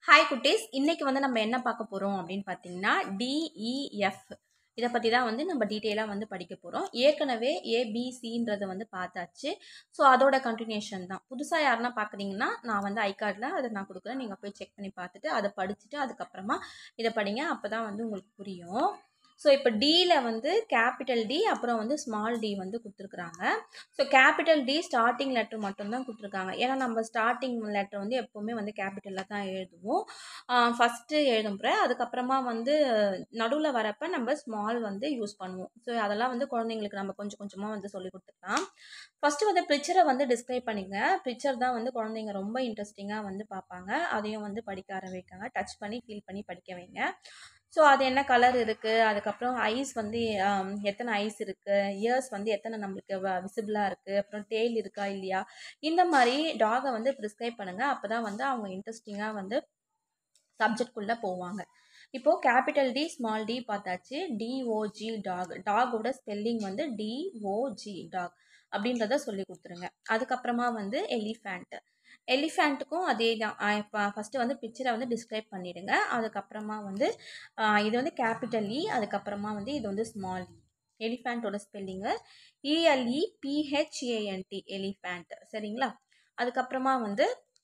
hi குட்டீஸ் இன்னைக்கு வந்து நம்ம என்ன பார்க்க போகிறோம் அப்படின்னு பார்த்தீங்கன்னா டிஇஎஃப் இதை பற்றி தான் வந்து நம்ம டீட்டெயிலாக வந்து படிக்க போகிறோம் ஏற்கனவே ஏபிசின்றதை வந்து பார்த்தாச்சு ஸோ அதோட கண்டினியூஷன் தான் புதுசாக யாருன்னா பார்க்குறீங்கன்னா நான் வந்து ஐகார்டில் அதை நான் கொடுக்குறேன் நீங்கள் போய் செக் பண்ணி பார்த்துட்டு அதை படிச்சுட்டு அதுக்கப்புறமா இதை படிங்க அப்போ தான் வந்து உங்களுக்கு புரியும் ஸோ இப்போ டியில் வந்து கேபிட்டல் டி அப்புறம் வந்து ஸ்மால் டி வந்து கொடுத்துருக்குறாங்க so capital T starting letter மட்டும்தான் கொடுத்துருக்காங்க ஏன்னா நம்ம ஸ்டார்டிங் லெட்டர் வந்து எப்போவுமே வந்து கேபிட்டலில் தான் எழுதுவோம் ஃபஸ்ட்டு எழுதும்புற அதுக்கப்புறமா வந்து நடுவில் வரப்போ நம்ம ஸ்மால் வந்து யூஸ் பண்ணுவோம் ஸோ அதெல்லாம் வந்து குழந்தைங்களுக்கு நம்ம கொஞ்சம் கொஞ்சமாக வந்து சொல்லி கொடுத்துக்கலாம் ஃபஸ்ட்டு வந்து பிக்சரை வந்து டிஸ்கிரைப் பண்ணிங்க பிக்சர் தான் வந்து குழந்தைங்க ரொம்ப இன்ட்ரெஸ்டிங்காக வந்து பார்ப்பாங்க அதையும் வந்து படிக்க ஆரம்பிக்காங்க டச் பண்ணி ஃபீல் பண்ணி படிக்க வைங்க ஸோ அது என்ன கலர் இருக்குது அதுக்கப்புறம் ஐஸ் வந்து ஆம், எத்தனை ஐஸ் இருக்குது இயர்ஸ் வந்து எத்தனை நம்மளுக்கு விசிபிளாக இருக்குது அப்புறம் டெய்ல் இருக்கா இல்லையா இந்த மாதிரி டாகை வந்து ப்ரிஸ்கிரைப் பண்ணுங்கள் அப்போ தான் வந்து அவங்க இன்ட்ரெஸ்டிங்காக வந்து சப்ஜெக்ட்குள்ளே போவாங்க இப்போது கேபிட்டல் டி ஸ்மால் டி பார்த்தாச்சு டிஓஜி டாக் டாகோட ஸ்பெல்லிங் வந்து டிஓஜி டாக் அப்படின்றத சொல்லி கொடுத்துருங்க அதுக்கப்புறமா வந்து எலிஃபேண்ட் எலிஃபேண்ட்டுக்கும் அதே தான் இப்போ ஃபஸ்ட்டு வந்து பிக்சரை வந்து டிஸ்கிரைப் பண்ணிடுங்க அதுக்கப்புறமா வந்து ஆ, இது வந்து கேபிட்டல் இ அதுக்கப்புறமா வந்து இது வந்து ஸ்மால் இ எலிஃபேண்ட்டோட ஸ்பெல்லிங்கு இஎல்இ பிஹெச்ஏஎன்டி எலிஃபேண்ட் சரிங்களா அதுக்கப்புறமா வந்து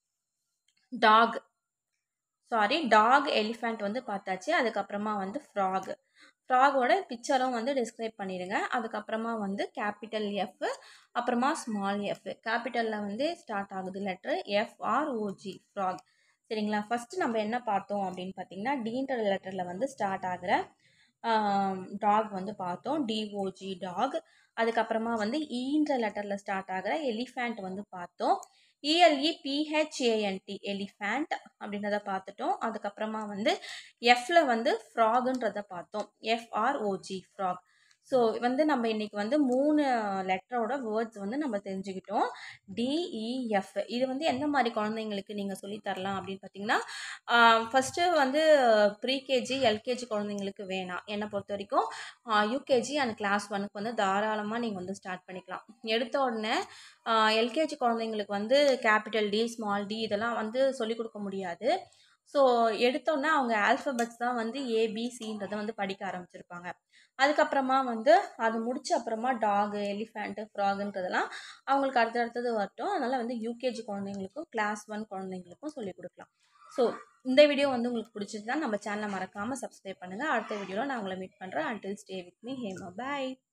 டாக் சாரி டாக் எலிஃபேண்ட் வந்து பார்த்தாச்சு அதுக்கப்புறமா வந்து ஃப்ராக் ஃப்ராகோட பிக்சரும் வந்து டிஸ்கிரைப் பண்ணிடுங்க அதுக்கப்புறமா வந்து கேபிட்டல் எஃப் அப்புறமா ஸ்மால் எஃப் கேபிட்டலில் வந்து ஸ்டார்ட் ஆகுது லெட்டர் எஃப்ஆர்ஓஜி ஃப்ராக் சரிங்களா ஃபஸ்ட்டு நம்ம என்ன பார்த்தோம் அப்படின்னு பார்த்தீங்கன்னா டீன்ற லெட்டரில் வந்து ஸ்டார்ட் ஆகிற டாக் வந்து பார்த்தோம் டிஓஜி டாக் அதுக்கப்புறமா வந்து ஈன்ற லெட்டரில் ஸ்டார்ட் ஆகிற எலிஃபேண்ட் வந்து பார்த்தோம் இஎல்இ பிஹெச்ஏஎன்டி எலிஃபேண்ட் அப்படின்றத பார்த்துட்டோம் அதுக்கப்புறமா வந்து எஃப்ல வந்து ஃப்ராகுன்றத பார்த்தோம் எஃப்ஆர்ஓஜி ஃப்ராக் ஸோ வந்து நம்ம இன்னைக்கு வந்து மூணு லெட்டரோட வேர்ட்ஸ் வந்து நம்ம தெரிஞ்சுக்கிட்டோம் டிஇஎஃப் இது வந்து எந்த மாதிரி குழந்தைங்களுக்கு நீங்கள் சொல்லித் தரலாம் அப்படின்னு பார்த்தீங்கன்னா ஃபஸ்ட்டு வந்து ப்ரீகேஜி எல்கேஜி குழந்தைங்களுக்கு வேணாம் என்னை பொறுத்த வரைக்கும் யூகேஜி அண்ட் கிளாஸ் ஒனுக்கு வந்து தாராளமாக நீங்கள் வந்து ஸ்டார்ட் பண்ணிக்கலாம் எடுத்த உடனே எல்கேஜி குழந்தைங்களுக்கு வந்து கேபிட்டல் டி ஸ்மால் டி இதெல்லாம் வந்து சொல்லிக் கொடுக்க முடியாது ஸோ எடுத்தோன்னே அவங்க ஆல்ஃபபெட்ஸ் தான் வந்து ஏபிசின்றதை வந்து படிக்க ஆரம்பிச்சிருப்பாங்க அதுக்கப்புறமா வந்து அது முடிச்ச அப்புறமா டாகு எலிஃபேண்ட்டு ஃப்ராகுன்றதெல்லாம் அவங்களுக்கு அடுத்தடுத்தது வரட்டும் அதனால் வந்து யூகேஜி குழந்தைங்களுக்கும் கிளாஸ் ஒன் குழந்தைங்களுக்கும் சொல்லிக் கொடுக்கலாம் ஸோ இந்த வீடியோ வந்து உங்களுக்கு பிடிச்சிருந்தா நம்ம சேனலை மறக்காமல் சப்ஸ்கிரைப் பண்ணுங்கள் அடுத்த வீடியோவில் நான் உங்களை மீட் பண்ணுறேன் until stay with me Hema bye